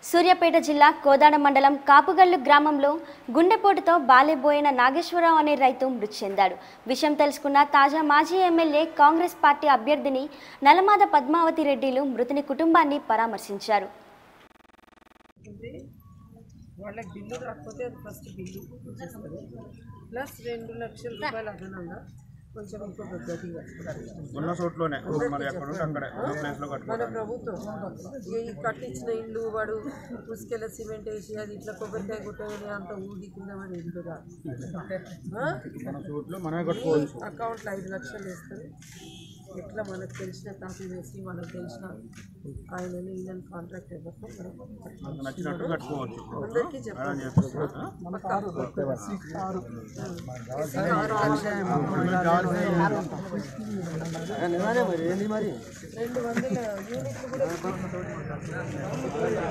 సూర్యాపేట జిల్లా కోదాడ మండలం కాపుగల్లు గ్రామంలో గుండెపోటుతో బాలేబోయిన నాగేశ్వరరావు అనే రైతు మృతి చెందాడు విషయం తెలుసుకున్న తాజా మాజీ ఎమ్మెల్యే కాంగ్రెస్ పార్టీ అభ్యర్థిని నలమాద పద్మావతి రెడ్డిలు మృతుని కుటుంబాన్ని పరామర్శించారు అంటే వాళ్ళకి బిల్లు రాకపోతే అది ఫస్ట్ బిల్లు చేస్తారు ప్లస్ రెండు లక్షల రూపాయలు అదనంగా కొంచెం ఇంకొక గది కట్టుకోవాలి ఉన్న చోట్లోనే మరి ఎక్కడ ఉంటే అక్కడే ఉన్న ప్లేస్లో మన కట్టుకోవాలి ప్రభుత్వం ఇక ఈ కట్టించిన ఇల్లు వాడు ఉసుకెళ్ళ సిమెంట్ వేసి అది ఇట్లా కొబ్బరికాయ కొట్టగానే అంత ఊడి కింద మరి ఇల్లు కాదు ఆ? మన చోట్లో మనమే కట్టుకోవచ్చు అకౌంట్లో ఐదు లక్షలు వేస్తారు ఎట్లా మనకు తెలిసిన కాపీ వేసి మనకు తెలిసిన ఆయనని ఈయన కాంట్రాక్ట్ ఇవ్వక మనం మనకు నచ్చినట్టు కట్టుకోవచ్చు అందరికీ అలా చెప్పాలి చేస్తాం రెండు వందల యూనిట్లు కూడా